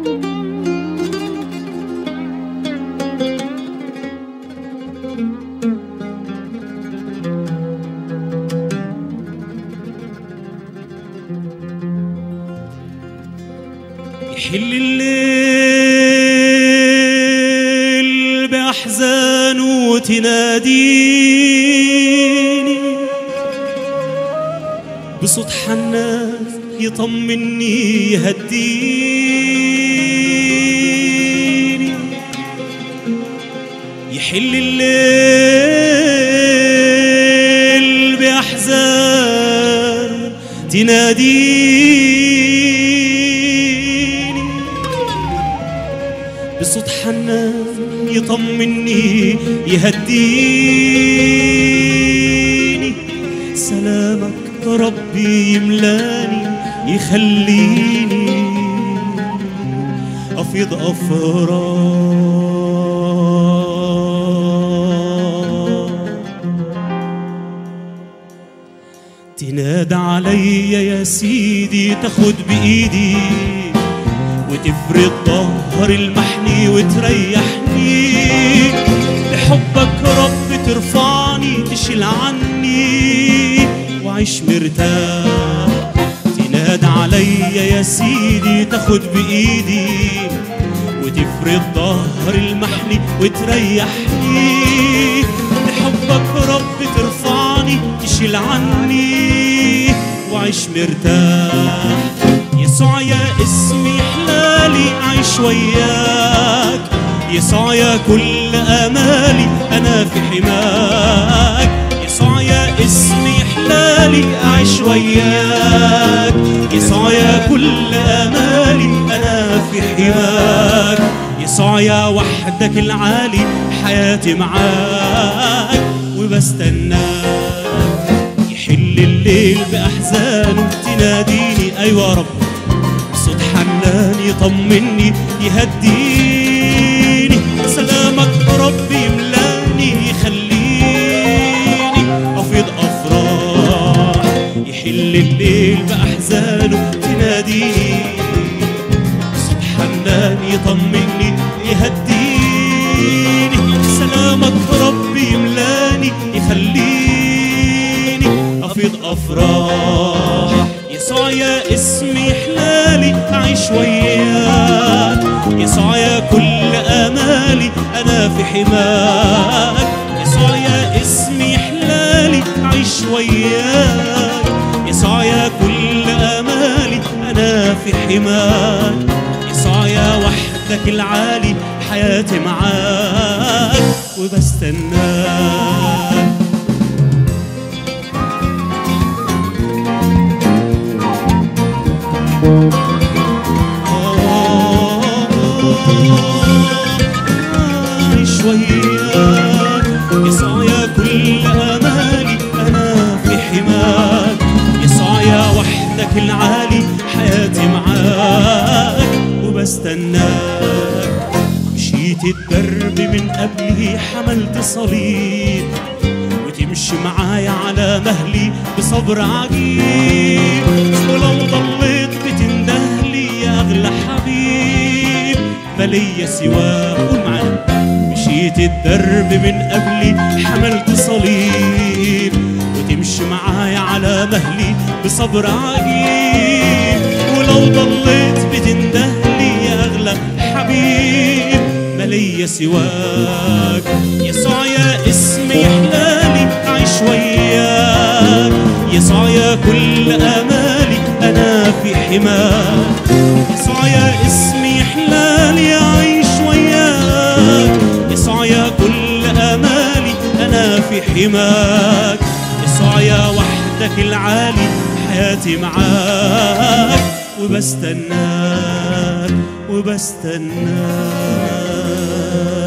يحل الليل بأحزان وتناديني بصوت حنان يطمني يهديني يحل الليل بأحزان تناديني بصوت حنان يطمني يهديني سلامك ربي يملاني يخليني أفيض أفراح تنادى علي يا سيدي تاخد بإيدي وتفرد ظهر المحني وتريحني لحبك رب ترفعني تشيل عني وعيش مرتاح تنادى علي يا سيدي تاخد بإيدي وتفرد ظهر المحني وتريحني لحبك رب ترفعني تشيل عني وعيش مرتاح يسوع يا اسمي حلالي أعيش وياك يسوع يا كل أمالي أنا في حماك يسوع يا اسمي حلالي أعيش وياك يسوع يا كل أمالي أنا في حماك يسوع يا وحدك العالي حياتي معاك وبستناك يحل الليل بأحزانه تناديني أيوة رب صوت حنان يطمني يهديني سلامك ربي يملاني يخليني أفيض أفراح يحل الليل بأحزانه تناديني صوت حنان يطمني يهديني سلامك ربي يملاني يخليني أفيض أفراح يسوع يا اسمي حلالي أعيش وياك يسوع يا كل أمالي أنا في حماك يسوع يا اسمي حلالي أعيش وياك يسوع يا كل أمالي أنا في حماك يسوع يا وحدك العالي حياتي معاك وبستناك عايش وياك يسوع يا كل امالي انا في حماك يسوع يا وحدك العالي حياتي معاك وبستناك مشيت الدرب من قبله حملت صليب وتمشي معايا على مهلي بصبر عجيب ولو ضليت بتندهلي يا اغلى حبيب فليا سواك قول معانا مشيت الدرب من قبلي حملت صليب وتمشي معايا على مهلي بصبر عجيب ولو ضليت بتندهلي يا اغلى حبيب مليا سواك يسوع يا اسمي حلالي أعيش وياك يسوع يا كل أمالي أنا في حماك يسوع يا اسمي حلالي أعيش وياك يسوع يا كل أمالي أنا في حماك يسوع يا وحدك العالي حياتي معاك وبستناك وبستناك